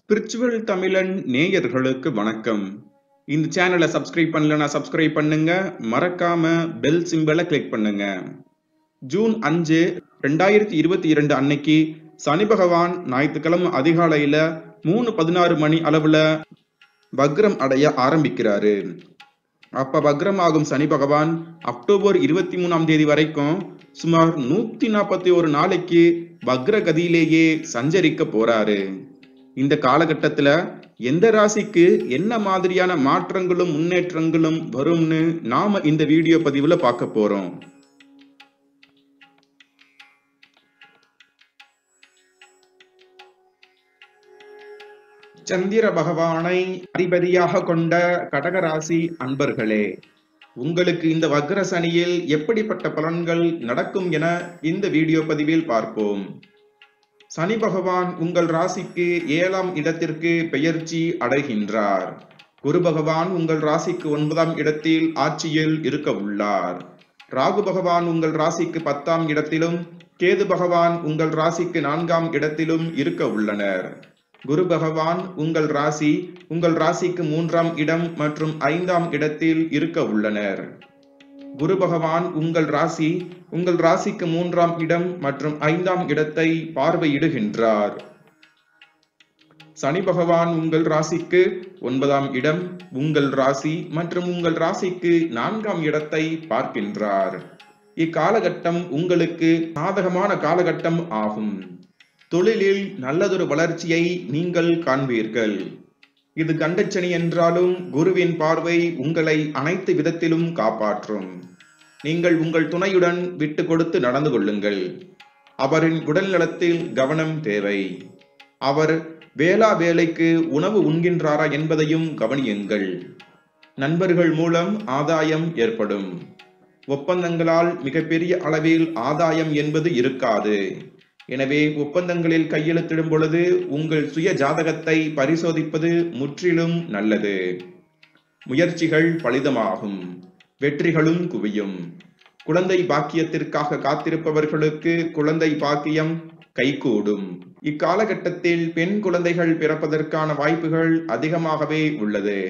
Spiritual தமிழன் நேயர்களுக்கு வணக்கம் இந்த சேனலை சப்ஸ்கிரைப் பண்ணலனா சப்ஸ்கிரைப் பண்ணுங்க மறக்காம பெல் சிம்பலை கிளிக் பண்ணுங்க ஜூன் அஞ்சு ரெண்டாயிரத்தி இருபத்தி இரண்டு அன்னைக்கு சனி பகவான் ஞாயிற்றுக்கிழமை அதிகாலையில மூணு பதினாறு மணி அளவுல வக்ரம் அடைய ஆரம்பிக்கிறாரு அப்ப வக்ரம் ஆகும் சனி பகவான் அக்டோபர் இருபத்தி மூணாம் தேதி வரைக்கும் சுமார் நூத்தி நாற்பத்தி ஒரு நாளைக்கு வக்ர கதியிலேயே சஞ்சரிக்க போறாரு இந்த காலகட்டத்துல எந்த ராசிக்கு என்ன மாதிரியான மாற்றங்களும் முன்னேற்றங்களும் வரும்னு நாம இந்த வீடியோ பதிவுல பார்க்க போறோம் சந்திர பகவானை அதிபதியாக கொண்ட கடகராசி அன்பர்களே உங்களுக்கு இந்த வக்ர சனியில் எப்படிப்பட்ட பலன்கள் நடக்கும் என இந்த வீடியோ பதிவில் பார்ப்போம் சனி பகவான் உங்கள் ராசிக்கு ஏழாம் இடத்திற்கு பெயர்ச்சி அடைகின்றார் குரு பகவான் உங்கள் ராசிக்கு ஒன்பதாம் இடத்தில் ஆட்சியில் இருக்க உள்ளார் ராகு பகவான் உங்கள் ராசிக்கு பத்தாம் இடத்திலும் கேது பகவான் உங்கள் ராசிக்கு நான்காம் இடத்திலும் இருக்க உள்ளனர் குரு பகவான் உங்கள் ராசி உங்கள் ராசிக்கு மூன்றாம் இடம் மற்றும் ஐந்தாம் இடத்தில் இருக்க உள்ளனர் குரு பகவான் உங்கள் ராசி உங்கள் ராசிக்கு மூன்றாம் இடம் மற்றும் ஐந்தாம் இடத்தை பார்வையிடுகின்றார் சனி பகவான் உங்கள் ராசிக்கு ஒன்பதாம் இடம் உங்கள் ராசி மற்றும் உங்கள் ராசிக்கு நான்காம் இடத்தை பார்க்கின்றார் இக்காலகட்டம் உங்களுக்கு சாதகமான காலகட்டம் ஆகும் தொழிலில் நல்லதொரு வளர்ச்சியை நீங்கள் காண்பீர்கள் இது கண்டச்சனி என்றாலும் குருவின் பார்வை உங்களை அனைத்து விதத்திலும் காப்பாற்றும் நீங்கள் உங்கள் துணையுடன் விட்டு கொடுத்து நடந்து கொள்ளுங்கள் அவரின் உடல் நலத்தில் கவனம் தேவை அவர் வேளா வேலைக்கு உணவு உண்கின்றாரா என்பதையும் கவனியுங்கள் நண்பர்கள் மூலம் ஆதாயம் ஏற்படும் ஒப்பந்தங்களால் மிகப்பெரிய அளவில் ஆதாயம் என்பது இருக்காது எனவே ஒப்பந்தங்களில் கையெழுத்திடும் பொழுது உங்கள் சுய ஜாதகத்தை பரிசோதிப்பது முற்றிலும் நல்லது முயற்சிகள் பலிதமாகும் வெற்றிகளும் குவியும் குழந்தை பாக்கியத்திற்காக காத்திருப்பவர்களுக்கு குழந்தை பாக்கியம் கைகூடும் இக்காலகட்டத்தில் பெண் குழந்தைகள் பிறப்பதற்கான வாய்ப்புகள் அதிகமாகவே உள்ளது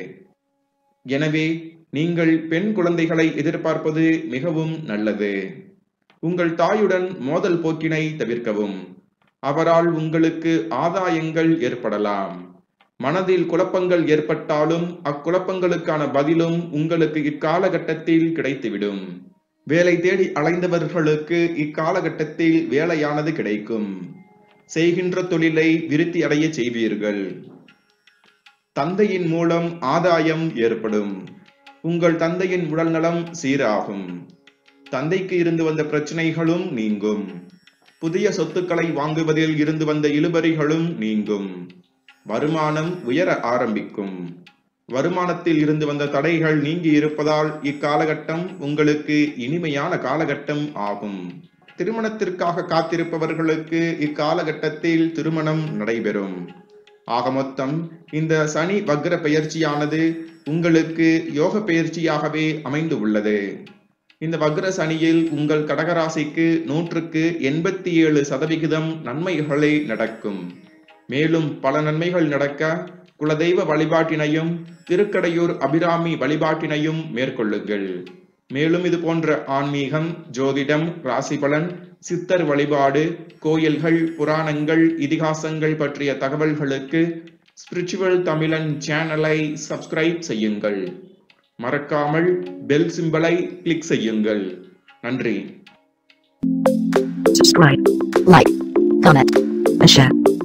எனவே நீங்கள் பெண் குழந்தைகளை எதிர்பார்ப்பது மிகவும் நல்லது உங்கள் தாயுடன் மோதல் போக்கினை தவிர்க்கவும் அவரால் உங்களுக்கு ஆதாயங்கள் ஏற்படலாம் மனதில் குழப்பங்கள் ஏற்பட்டாலும் அக்குழப்பங்களுக்கான பதிலும் உங்களுக்கு இக்காலகட்டத்தில் கிடைத்துவிடும் வேலை தேடி அலைந்தவர்களுக்கு இக்காலகட்டத்தில் வேலையானது கிடைக்கும் செய்கின்ற தொழிலை விருத்தி அடைய செய்வீர்கள் தந்தையின் மூலம் ஆதாயம் ஏற்படும் உங்கள் தந்தையின் உடல்நலம் சீராகும் தந்தைக்கு இருந்து வந்த பிரச்சனைகளும் நீங்கும் புதிய சொத்துக்களை வாங்குவதில் இருந்து வந்த இழுபறிகளும் நீங்கும் வருமானம் உயர ஆரம்பிக்கும் வருமானத்தில் இருந்து வந்த தடைகள் நீங்கி இருப்பதால் இக்காலகட்டம் உங்களுக்கு இனிமையான காலகட்டம் ஆகும் திருமணத்திற்காக காத்திருப்பவர்களுக்கு இக்காலகட்டத்தில் திருமணம் நடைபெறும் ஆக மொத்தம் இந்த சனி வக்ர பயிற்சியானது உங்களுக்கு யோக பயிற்சியாகவே அமைந்து உள்ளது இந்த வக்ர சனியில் உங்கள் கடகராசிக்கு நூற்றுக்கு எண்பத்தி ஏழு சதவிகிதம் நன்மைகளே நடக்கும் மேலும் பல நன்மைகள் நடக்க குலதெய்வ வழிபாட்டினையும் திருக்கடையூர் அபிராமி வழிபாட்டினையும் மேற்கொள்ளுங்கள் மேலும் இது போன்ற ஆன்மீகம் ஜோதிடம் ராசிபலன் சித்தர் வழிபாடு கோயில்கள் புராணங்கள் இதிகாசங்கள் பற்றிய தகவல்களுக்கு ஸ்பிரிச்சுவல் தமிழன் சேனலை சப்ஸ்கிரைப் செய்யுங்கள் மறக்காமல் பெல் சிம்பலை கிளிக் செய்யுங்கள் நன்றி subscribe, like, comment, and share.